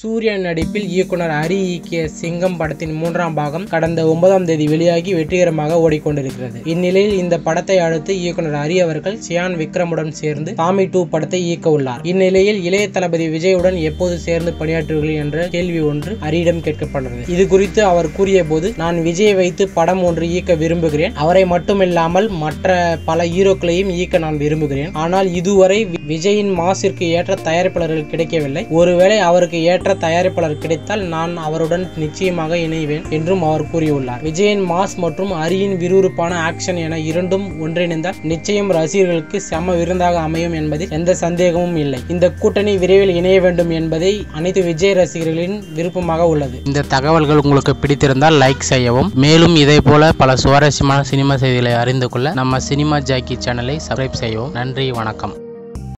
சூர்யா நடிப்பில் இயக்குனர் ஹரி இயக்கிய சிங்கம் படத்தின் மூன்றாம் பாகம் கடந்த ஒன்பதாம் தேதி வெளியாகி வெற்றிகரமாக ஓடிக்கொண்டிருக்கிறது இந்நிலையில் இந்த படத்தை அடுத்து இயக்குனர் ஹரி அவர்கள் சியான் விக்ரமுடன் சேர்ந்து சாமி டூ படத்தை இயக்க உள்ளார் இந்நிலையில் இளைய தளபதி விஜயுடன் எப்போது சேர்ந்து பணியாற்றுவீர்கள் என்ற கேள்வி ஒன்று ஹரியிடம் கேட்கப்பட்டது இது குறித்து அவர் கூறிய போது நான் விஜயை வைத்து படம் ஒன்று இயக்க விரும்புகிறேன் அவரை மட்டுமில்லாமல் மற்ற பல ஹீரோக்களையும் இயக்க நான் விரும்புகிறேன் ஆனால் இதுவரை வி- விஜயின் மாசிற்கு ஏற்ற தயாரிப்பாளர்கள் கிடைக்கவில்லை ஒருவேளை அவருக்கு ஏற்ற தயாரிப்பாளர் கிடைத்தால் நான் அவருடன் நிச்சயமாக இணைவேன் என்றும் அவர் கூறியுள்ளார் விஜயின் மாஸ் மற்றும் ஹரியின் விறுவிறுப்பான ஆக்ஷன் என இரண்டும் ஒன்றிணைந்தால் நிச்சயம் ரசிகர்களுக்கு செம விருந்தாக அமையும் என்பதில் எந்த சந்தேகமும் இல்லை இந்த கூட்டணி விரைவில் இணைய வேண்டும் என்பதை அனைத்து விஜய் ரசிகர்களின் விருப்பமாக உள்ளது இந்த தகவல்கள் உங்களுக்கு பிடித்திருந்தால் லைக் செய்யவும் மேலும் இதே போல பல சுவாரஸ்யமான சினிமா செய்திகளை அறிந்து கொள்ள நம்ம சினிமா ஜாக்கி சேனலை சப்ஸ்கிரைப் செய்யவும் நன்றி வணக்கம்